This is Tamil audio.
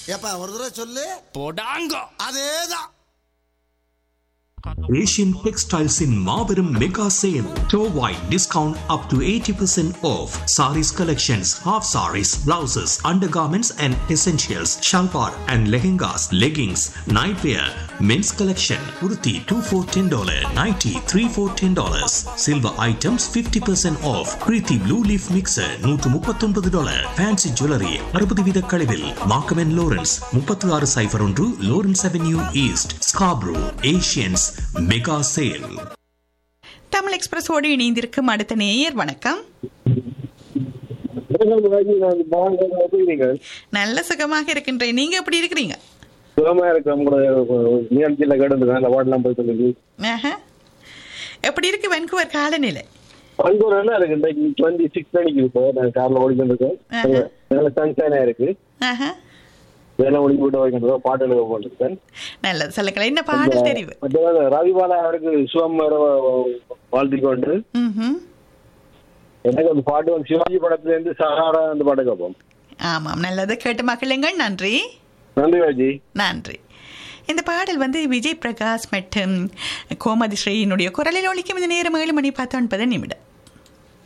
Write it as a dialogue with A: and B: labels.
A: ஏப்பா ஒரு தடவை சொல்லு
B: போடாங்கோ
A: அதேதான்
C: Asian Textiles in Marverum Mega Sale. Store wide discount up to 80% off. Saris collections, half saris, blouses, undergarments and essentials, shalwar and lehengas, leggings, nightwear, men's collection, kurti 2 for $10, nighty 3 for $10. Silver items 50% off. Preeti Blue Leaf Mixer 139 dollar. Fancy Jewelry 60 வித கழிவில். Markham and Lawrence 36 சைபர் ஒன்று Lawrence Avenue East, Scarborough, Asians Mega Sale.
D: Tamil எக்ஸ்பிரஸோடு இணைந்திருக்கும் அடுத்த நேயர் வணக்கம் நல்ல சுகமாக இருக்கின்றேன் நீங்க எப்படி இருக்கிறீங்க
E: சுகமா இருக்கு உங்களோட நிகழ்ச்சியில கேட்டு அந்த வார்டெல்லாம் போய் சொல்லி
D: ஆஹா. எப்படி இருக்கு வென்குவர் காலநிலை
E: அங்கூர் என்ன இருக்கு இன்றைக்கு டுவெண்ட்டி சிக்ஸ் மணிக்கு இப்போ நான் கார்ல ஓடிக்கிட்டு இருக்கேன்
D: ஆஹா.
E: நல்ல சன்ஷைனா இருக்கு
D: ஆஹா.
E: வேலை ஒளிஞ்சு விட்டு வைக்கின்றோம் பாட்டு எழுத போட்டிருக்கேன்
D: நல்லது சொல்லுங்களேன் என்ன பாடல் தெரிவு
E: மற்றது ரவிபாலா அவருக்கு சுகம் வேற வாழ்த்தி கொண்டு
D: ம்ஹும்.
E: எனக்கு அந்த பாட்டு வந்து சிவாஜி படத்துல இருந்து சஹாரா அந்த பாட்டு கேட்போம்
D: ஆமாம் நல்லது கேட்டு மகிழுங்கள் நன்றி
E: நன்றி ராஜி
D: நன்றி இந்த பாடல் வந்து விஜய் பிரகாஷ் மற்றும் கோமதி ஸ்ரீயினுடைய குரலில் ஒழிக்கும் இந்த நேரம் ஏழு மணி பத்தொன்பது நிமிடம்